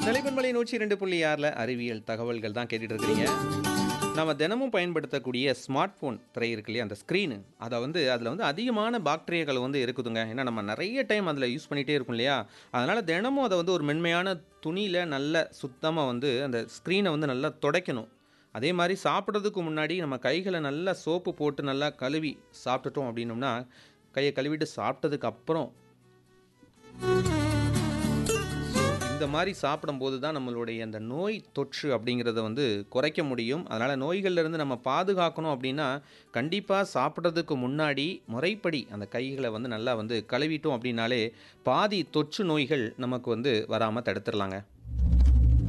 நிலைப்பண்பலை நூற்றி ரெண்டு புள்ளி ஆறில் அறிவியல் தகவல்கள் தான் கேட்டுட்டு இருக்கிறீங்க நம்ம தினமும் பயன்படுத்தக்கூடிய ஸ்மார்ட் ஃபோன் திரை இருக்கு இல்லையா அந்த ஸ்க்ரீனு அதை வந்து அதில் வந்து அதிகமான பாக்டீரியாக்கள் வந்து இருக்குதுங்க ஏன்னா நம்ம நிறைய டைம் அதில் யூஸ் பண்ணிகிட்டே இருக்கும் இல்லையா அதனால் தினமும் அதை வந்து ஒரு மென்மையான துணியில் நல்ல சுத்தமாக வந்து அந்த ஸ்க்ரீனை வந்து நல்லா துடைக்கணும் அதே மாதிரி சாப்பிட்றதுக்கு முன்னாடி நம்ம கைகளை நல்லா சோப்பு போட்டு நல்லா கழுவி சாப்பிட்டுட்டோம் அப்படின்னோம்னா கையை கழுவிட்டு சாப்பிட்டதுக்கு அப்புறம் இந்த மாதிரி சாப்பிடும்போது தான் நம்மளுடைய அந்த நோய் தொற்று அப்படிங்கிறத வந்து குறைக்க முடியும் அதனால் நோய்கள்லேருந்து நம்ம பாதுகாக்கணும் அப்படின்னா கண்டிப்பாக சாப்பிட்றதுக்கு முன்னாடி முறைப்படி அந்த கைகளை வந்து நல்லா வந்து கழுவிட்டோம் அப்படின்னாலே பாதி தொற்று நோய்கள் நமக்கு வந்து வராமல் தடுத்துடலாங்க